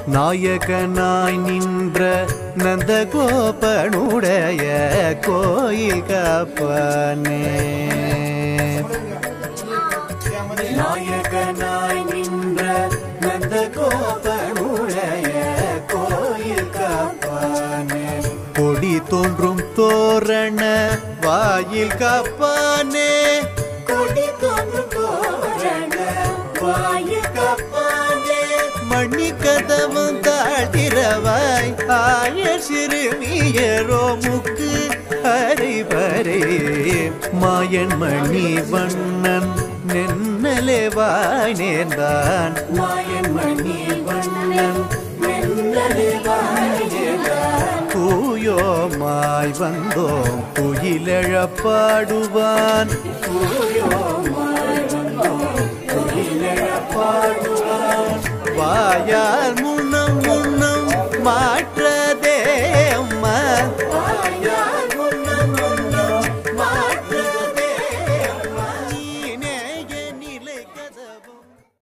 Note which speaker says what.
Speaker 1: நாயகனாய் நின்ற நந்தகோபனுடைய கோயில் காப்பானே நாயகனாய் நின்ற நந்தகோபனுடைய கோயில் காப்பானே கொடி தோன்றும் தோரண வாயில் காப்பானே கொடி தோன்றும் தோரண வாயில் காப்பானே மணி கதவும் தாழ்த்திரவாய் ஆய சிறுமியரோ முக்கு அறிவரே மாயன் மணி வண்ணன் நென்னலே வாய் நேர்ந்தான் மாயன் மணி வண்ணன் நென்னலே வாய் நேர்ந்தான் தூயோமாய் வந்தோம் துயிலழப் பாடுவான் தூயோமாய் வந்தோம் துயிலழப் பாடுவான் வாயால் முன்னம் முன்னம் மாற்ற